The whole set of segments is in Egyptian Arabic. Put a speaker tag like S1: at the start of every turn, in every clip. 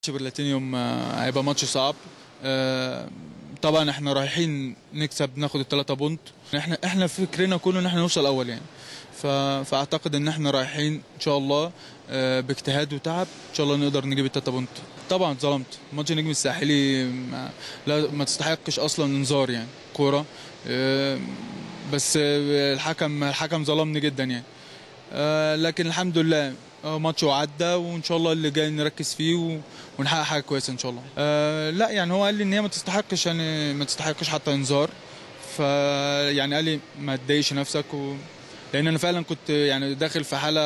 S1: ماتش برلاتينيوم آه، هيبقى ماتش صعب آه، طبعا احنا رايحين نكسب ناخد الثلاثة بونت احنا احنا فكرنا كله ان احنا نوصل اول يعني ف... فاعتقد ان احنا رايحين ان شاء الله آه، باجتهاد وتعب ان شاء الله نقدر نجيب الثلاثة بونت طبعا ظلمت ماتش النجم الساحلي ما... لا ما تستحقش اصلا انذار يعني كوره آه، بس آه، الحكم الحكم ظلمني جدا يعني آه، لكن الحمد لله آه، ماتش وعدى وان شاء الله اللي جاي نركز فيه و... ونحقق حاجه كويسه ان شاء الله آه لا يعني هو قال لي ان هي ما تستحقش يعني ما تستحقش حتى انذار ف يعني قال لي ما تضايقش نفسك و... لان انا فعلا كنت يعني داخل في حاله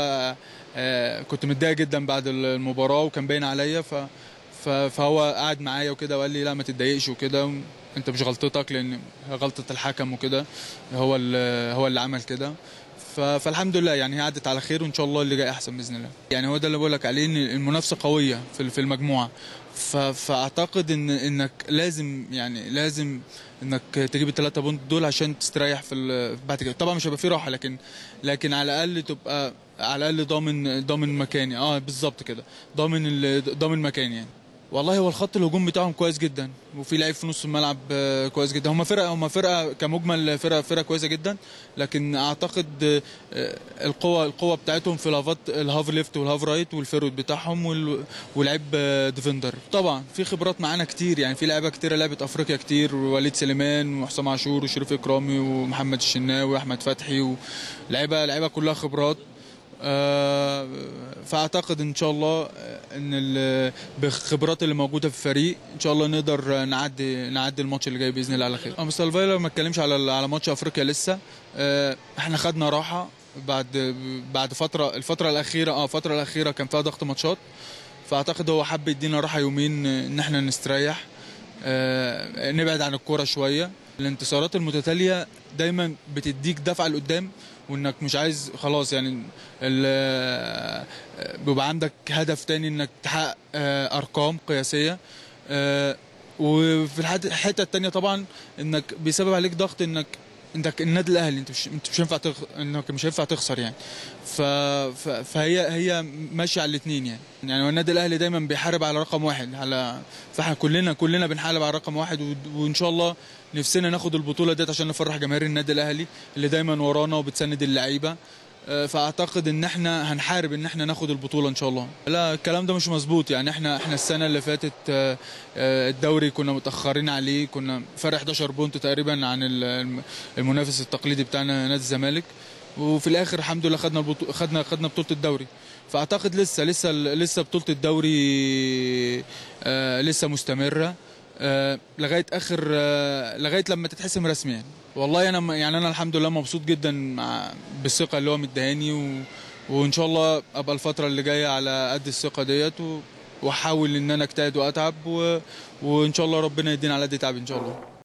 S1: آه كنت متضايق جدا بعد المباراه وكان باين عليا ف... ف... فهو قعد معايا وكده وقال لي لا ما تتضايقش وكده و... انت مش غلطتك لان غلطه الحكم وكده هو اللي هو اللي عمل كده ف- فالحمد لله يعني هي عدت على خير وان شاء الله اللي جاي احسن باذن الله يعني هو ده اللي بقول لك عليه ان المنافسه قويه في في المجموعه ف- فاعتقد ان انك لازم يعني لازم انك تجيب الثلاثه بونت دول عشان تستريح في ال- بعد كده طبعا مش هيبقى في راحه لكن لكن على الاقل تبقى على الاقل ضامن ضامن مكاني اه بالظبط كده ضامن ال- ضامن مكاني يعني والله هو الخط الهجوم بتاعهم كويس جدا وفي لعيب في نص الملعب آه، كويس جدا هم فرقه هم فرقه كمجمل فرقه فرقه كويسه جدا لكن اعتقد آه، آه، القوه القوه بتاعتهم في الهافات الهاف ليفت والهاف رايت والفيرود بتاعهم وال- ولعيب آه، ديفندر طبعا في خبرات معانا كتير يعني في لعيبه كتيره لعبت افريقيا كتير ووليد سليمان وحسام عاشور وشريف اكرامي ومحمد الشناوي واحمد فتحي ولعيبه لعيبه كلها خبرات آه، فاعتقد ان شاء الله آه، ان ال- بالخبرات اللي موجوده في الفريق ان شاء الله نقدر آه، نعدي نعدي الماتش اللي جاي باذن الله على خير. مستر فايلر ما اتكلمش على على ماتش افريقيا لسه آه، احنا خدنا راحه بعد بعد فتره الفتره الاخيره اه الفتره الاخيره كان فيها ضغط ماتشات فاعتقد هو حب يدينا راحه يومين آه، ان احنا نستريح آه، نبعد عن الكوره شويه الانتصارات المتتاليه دايما بتديك دفعه لقدام وانك مش عايز خلاص يعني ال- بيبقى عندك هدف تاني انك تحقق آه، ارقام قياسيه آه، وفي الحت- الحته التانيه طبعا انك بيسبب عليك ضغط انك انت النادي الاهلي انت مش انت مش هينفع تخ... انك مش هينفع تخسر يعني ف... ف... فهي هي ماشيه على الاثنين يعني يعني هو النادي الاهلي دايما بيحارب على رقم واحد على فاحنا كلنا كلنا بنحارب على رقم واحد و... وان شاء الله نفسنا ناخد البطوله ديت عشان نفرح جماهير النادي الاهلي اللي دايما ورانا وبتسند اللعيبه آه، فاعتقد ان احنا هنحارب ان احنا ناخد البطوله ان شاء الله لا الكلام ده مش مظبوط يعني احنا احنا السنه اللي فاتت آه، آه، الدوري كنا متاخرين عليه كنا فرق 11 بونت تقريبا عن ال- الم- المنافس التقليدي بتاعنا نادي الزمالك وفي الاخر الحمد لله خدنا البطو... خدنا خدنا بطوله الدوري فاعتقد لسه لسه لسه بطوله الدوري آه لسه مستمره آه لغايه اخر آه لغايه لما تتحسم رسميا والله انا م- يعني انا الحمد لله مبسوط جدا مع بالثقه اللي هو مديهاني و... وان شاء الله ابقى الفتره اللي جايه على قد الثقه ديت و... واحاول ان انا اجتهد واتعب و... وان شاء الله ربنا يدينا على قد تعب ان شاء الله